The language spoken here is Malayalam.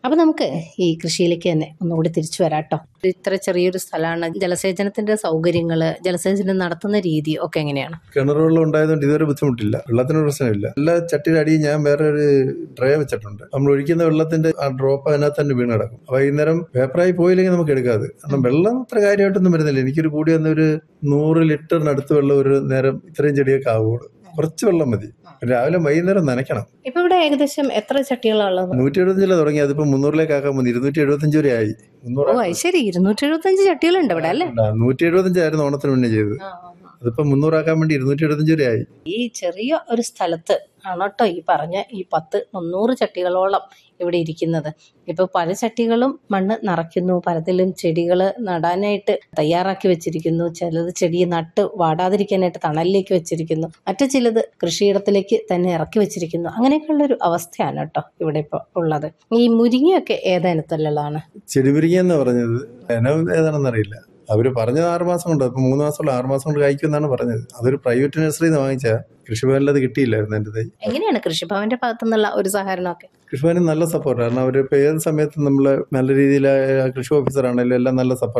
അപ്പൊ നമുക്ക് ഈ കൃഷിയിലേക്ക് തന്നെ ഒന്നുകൂടി തിരിച്ചു വരാം കേട്ടോ ഇത്ര ചെറിയൊരു സ്ഥലമാണ് ജലസേചനത്തിന്റെ സൗകര്യങ്ങള് ജലസേചനം നടത്തുന്ന രീതി ഒക്കെ എങ്ങനെയാണ് കിണർ വെള്ളം ഉണ്ടായതുകൊണ്ട് ഇതുവരെ ബുദ്ധിമുട്ടില്ല വെള്ളത്തിന് പ്രശ്നമില്ല എല്ലാ ചട്ടിയുടെ അടിയിൽ ഞാൻ വേറെ ഒരു ട്രേ വെച്ചിട്ടുണ്ട് നമ്മൾ ഒഴിക്കുന്ന വെള്ളത്തിന്റെ ആ ഡ്രോപ്പ് അതിനകത്ത് തന്നെ വീണ് കിടക്കും വൈകുന്നേരം പേപ്പറായി പോയില്ലെങ്കിൽ നമുക്ക് എടുക്കാതെ കാരണം വെള്ളം അത്ര കാര്യമായിട്ടൊന്നും വരുന്നില്ല എനിക്കൊരു കൂടി വന്ന ഒരു നൂറ് ലിറ്ററിനടുത്ത് വെള്ളം ഒരു നേരം ഇത്രയും ചെടിയൊക്കെ ആവുള്ളൂ കുറച്ച് വെള്ളം മതി രാവിലെ വൈകുന്നേരം നനയ്ക്കണം ഇപ്പൊ ഇവിടെ ഏകദേശം എത്ര ചട്ടികളാണ് ഉള്ളത് നൂറ്റി എഴുപത്തഞ്ചില തുടങ്ങി അതിപ്പോ മുന്നൂറിലേക്ക് ആക്കാൻ പോകുന്നു ഇരുന്നൂറ്റി എഴുപത്തഞ്ച് വരെ ആയി ഓ മുന്നൂറ് അത് ശരി ഇരുന്നൂറ്റി എഴുപത്തഞ്ച് ചട്ടികളുണ്ട് ഇവിടെ അല്ലേ നൂറ്റി എഴുപത്തഞ്ചായിരുന്നു ഓണത്തിന് മുന്നേ ചെയ്തത് അതിപ്പോ മുന്നൂറാക്കാൻ വേണ്ടി ഇരുന്നൂറ്റി എഴുപത്തഞ്ച് വരെ ആയി ഈ ചെറിയ ഒരു സ്ഥലത്ത് ആണ് കേട്ടോ ഈ പറഞ്ഞ ഈ പത്ത് മുന്നൂറ് ചട്ടികളോളം ഇവിടെ ഇരിക്കുന്നത് ഇപ്പൊ പല ചട്ടികളും മണ്ണ് നിറയ്ക്കുന്നു പലതിലും ചെടികൾ നടാനായിട്ട് തയ്യാറാക്കി വെച്ചിരിക്കുന്നു ചിലത് ചെടി നട്ട് വാടാതിരിക്കാനായിട്ട് തണലിലേക്ക് വെച്ചിരിക്കുന്നു മറ്റു ചിലത് കൃഷിയിടത്തിലേക്ക് തന്നെ ഇറക്കി വെച്ചിരിക്കുന്നു അങ്ങനെയൊക്കെയുള്ള ഒരു അവസ്ഥയാണ് കേട്ടോ ഇവിടെ ഇപ്പോൾ ഉള്ളത് ഈ മുരിങ്ങയൊക്കെ ഏതനത്തിലുള്ളതാണ് ചെടിപിരിക്കുക എന്ന് പറഞ്ഞത് ഇനം ഏതാണെന്ന് അറിയില്ല അവര് പറഞ്ഞത് ആറ് മാസം കൊണ്ട് ഇപ്പൊ മൂന്ന് മാസമുള്ള ആറ് മാസം കൊണ്ട് കായ്ക്കുമെന്നാണ് പറഞ്ഞത് അതൊരു പ്രൈവറ്റ് നഴ്സറിയിൽ നിന്ന് വാങ്ങിച്ച കൃഷിഭവനിൽ അത് കിട്ടിയില്ലായിരുന്നു എൻ്റെ തൈ എങ്ങനെയാണ് കൃഷിഭവന്റെ ഭാഗത്തു നിന്നുള്ള ഒരു സഹകരണമൊക്കെ കൃഷിഭവന് നല്ല സപ്പോർട്ട് കാരണം അവരിപ്പോൾ ഏത് സമയത്തും നമ്മൾ നല്ല രീതിയിൽ കൃഷി ഓഫീസർ ആണെങ്കിലും എല്ലാം നല്ല സപ്പോർട്ട്